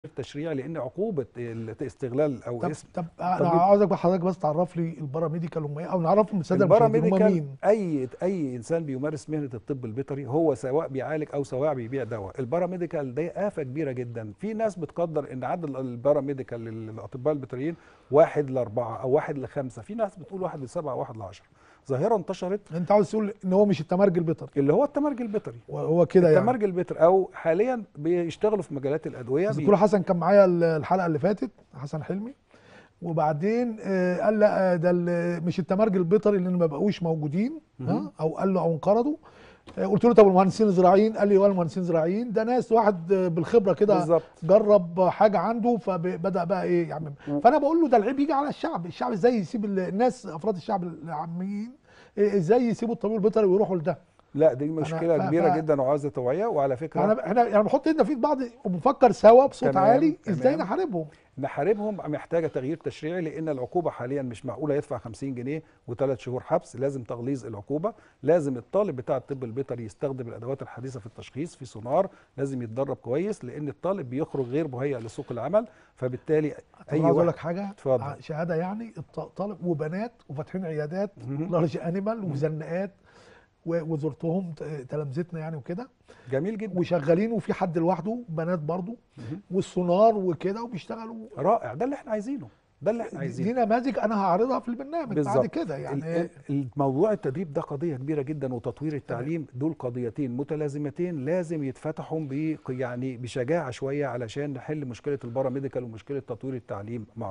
التشريع لان عقوبه استغلال او طب اسم طب انا طبيب. عاوزك بقى حضرتك بس تعرف لي الباراميديكال هم ايه او نعرفهم الساده المشاهدين هم الباراميديكال مين اي اي انسان بيمارس مهنه الطب البيطري هو سواء بيعالج او سواء بيبيع دواء الباراميديكال ده آفة كبيره جدا في ناس بتقدر ان عدد الباراميديكال للاطباء البيطريين واحد لاربعه او واحد لخمسه في ناس بتقول واحد لسبعه واحد لعشره ظاهره انتشرت انت عاوز تقول ان هو مش التمرج البيطري اللي هو التمرج البيطري وهو كده يعني التمرج البيطري او حاليا بيشتغلوا في مجالات الادويه بي- الدكتور حسن كان معايا ال- الحلقه اللي فاتت حسن حلمي وبعدين آه، قال لا آه، ده ال- مش التمرج البيطري اللي ما بقوش موجودين ها او قال له او انقرضوا آه، قلت له طب المهندسين الزراعيين قال لي ولا المهندسين الزراعيين ده ناس واحد آه، بالخبره كده بالظبط جرب حاجه عنده فبدا بقى ايه يعمم فانا بقول له ده العيب يجي على الشعب الشعب ازاي يسيب ال- الناس افراد الشعب العاميين إيه، ازاي يسيبوا الطبيب البيطري ويروحوا لده لا دي مشكله ف- كبيره ف- جدا وعاوزه توعيه وعلى فكره احنا احنا يعني بنحط ايدنا في إيد بعض وبنفكر سوا بصوت تمام، عالي ازاي تمام. نحاربهم نحاربهم محتاجه تغيير تشريعي لان العقوبه حاليا مش معقوله يدفع 50 جنيه وثلاث شهور حبس لازم تغليظ العقوبه لازم الطالب بتاع الطب البيطري يستخدم الادوات الحديثه في التشخيص في سونار لازم يتدرب كويس لان الطالب بيخرج غير مهيئ لسوق العمل فبالتالي طب اي عاوز اقول واحد لك حاجه اتفضل. ع- شهاده يعني الط- طالب وبنات وفاتحين عيادات مهم. لارج انيمال وزنقات و- وزرتهم ت- تلامذتنا يعني وكده جميل جدا وشغالين وفي حد لوحده بنات برضو مهم. والسونار وكده وبيشتغلوا رائع ده اللي احنا عايزينه ده اللي احنا دي عايزينه نماذج انا هعرضها في البرنامج بعد بالظبط. كده ال- يعني ال- الموضوع التدريب ده قضيه كبيره جدا وتطوير التعليم دول قضيتين متلازمتين لازم يتفتحوا ب يعني بشجاعه شويه علشان نحل مشكله الباراميديكال ومشكله تطوير التعليم مع